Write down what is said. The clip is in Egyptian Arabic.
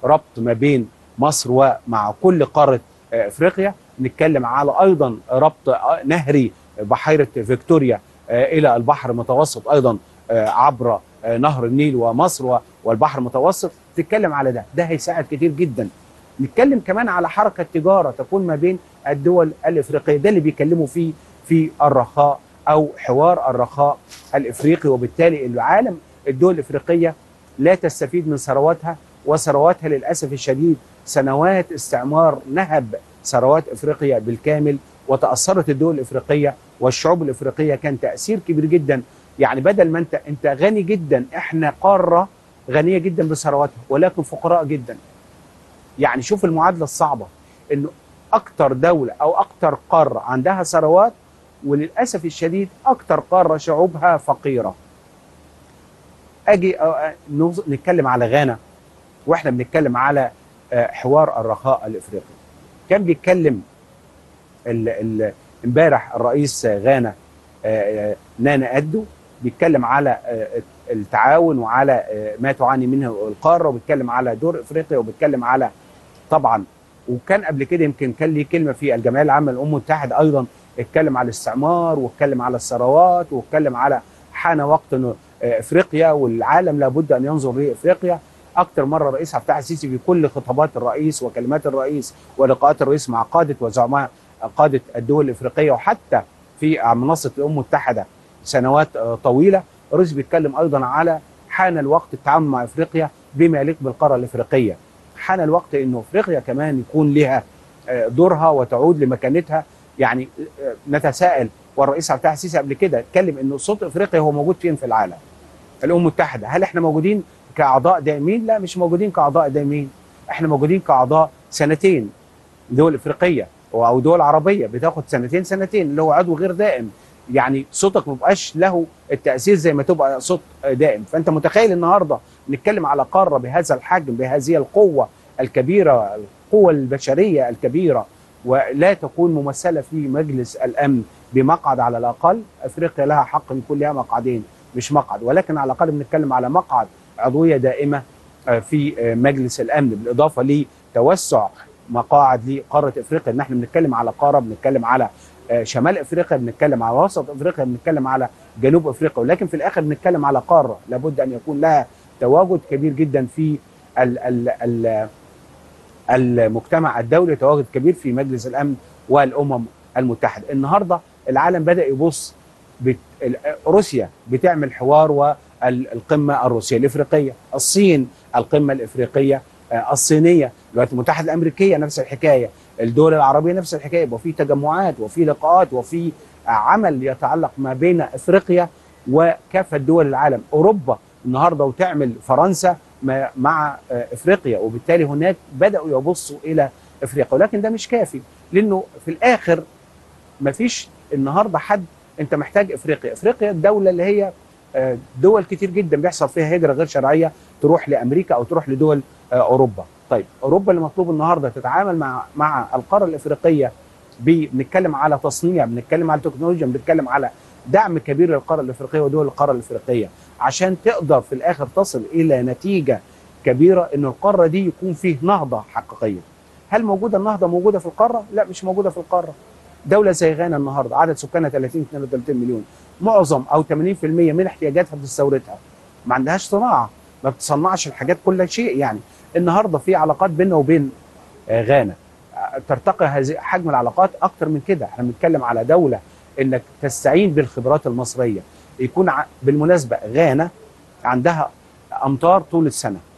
ربط ما بين مصر ومع كل قاره افريقيا نتكلم على ايضا ربط نهري بحيره فيكتوريا الى البحر المتوسط ايضا عبر نهر النيل ومصر والبحر المتوسط تتكلم على ده ده هيساعد كتير جدا نتكلم كمان على حركه تجاره تكون ما بين الدول الافريقيه ده اللي بيكلموا فيه في الرخاء او حوار الرخاء الافريقي وبالتالي العالم الدول الافريقيه لا تستفيد من ثرواتها وثرواتها للاسف الشديد سنوات استعمار نهب ثروات افريقيا بالكامل وتاثرت الدول الافريقيه والشعوب الافريقيه كان تاثير كبير جدا يعني بدل ما انت انت غني جدا احنا قاره غنيه جدا بثرواتها ولكن فقراء جدا يعني شوف المعادله الصعبه انه اكتر دوله او اكتر قاره عندها ثروات وللاسف الشديد اكتر قاره شعوبها فقيره اجي نتكلم على غانا واحنا بنتكلم على حوار الرخاء الافريقي كان بيتكلم امبارح الرئيس غانا نانا ادو بيتكلم على التعاون وعلى ما تعاني منه القاره وبيتكلم على دور افريقيا وبيتكلم على طبعا وكان قبل كده يمكن كان ليه كلمه في الجمعيه العامه للامم المتحده ايضا اتكلم على الاستعمار واتكلم على الثروات واتكلم على حان وقت افريقيا والعالم لابد ان ينظر لافريقيا اكثر مره الرئيس عبد الفتاح السيسي في كل خطابات الرئيس وكلمات الرئيس ولقاءات الرئيس مع قاده وزعماء قاده الدول الافريقيه وحتى في منصه الامم المتحده سنوات طويله الرئيس بيتكلم ايضا على حان الوقت التعامل مع افريقيا بما يليق بالقاره الافريقيه حان الوقت انه افريقيا كمان يكون لها دورها وتعود لمكانتها يعني نتساءل والرئيس عبد الفتاح السيسي قبل كده اتكلم انه صوت افريقيا هو موجود فين في العالم الامم المتحده هل احنا موجودين كاعضاء دائمين لا مش موجودين كاعضاء دائمين احنا موجودين كاعضاء سنتين دول افريقيه او دول عربيه بتاخد سنتين سنتين اللي هو عضو غير دائم يعني صوتك ما بقاش له التاثير زي ما تبقى صوت دائم فانت متخيل النهارده نتكلم على قاره بهذا الحجم بهذه القوه الكبيره القوه البشريه الكبيره ولا تكون ممثله في مجلس الامن بمقعد على الاقل افريقيا لها حق ان يكون لها مقعدين مش مقعد ولكن على الاقل بنتكلم على مقعد عضويه دائمه في مجلس الامن بالاضافه لتوسع مقاعد لقاره افريقيا ان احنا بنتكلم على قاره بنتكلم على شمال افريقيا بنتكلم على وسط افريقيا بنتكلم على جنوب افريقيا ولكن في الاخر بنتكلم على قاره لابد ان يكون لها تواجد كبير جدا في ال ال ال المجتمع الدولي تواجد كبير في مجلس الامن والامم المتحده النهارده العالم بدا يبص بت... روسيا بتعمل حوار والقمه الروسيه الافريقيه الصين القمه الافريقيه الصينيه الولايات المتحده الامريكيه نفس الحكايه الدول العربيه نفس الحكايه يبقى في تجمعات وفي لقاءات وفي عمل يتعلق ما بين افريقيا وكافه دول العالم اوروبا النهارده وتعمل فرنسا مع افريقيا وبالتالي هناك بداوا يبصوا الى افريقيا ولكن ده مش كافي لانه في الاخر ما فيش النهارده حد انت محتاج افريقيا افريقيا الدوله اللي هي دول كتير جدا بيحصل فيها هجره غير شرعيه تروح لامريكا او تروح لدول اوروبا طيب اوروبا اللي مطلوب النهارده تتعامل مع مع القاره الافريقيه بنتكلم على تصنيع بنتكلم على تكنولوجيا بنتكلم على دعم كبير للقاره الافريقيه ودول القاره الافريقيه عشان تقدر في الاخر تصل الى نتيجه كبيره ان القاره دي يكون فيه نهضه حقيقيه هل موجوده النهضه موجوده في القاره لا مش موجوده في القاره دوله زي غانا النهارده عدد سكانها 30 32 مليون معظم او 80% من احتياجاتها بتستوردها ما عندهاش صناعه ما بتصنعش الحاجات كل شيء يعني النهارده في علاقات بيننا وبين غانا ترتقي هذه حجم العلاقات اكتر من كده احنا بنتكلم على دوله انك تستعين بالخبرات المصريه يكون بالمناسبه غانا عندها امطار طول السنه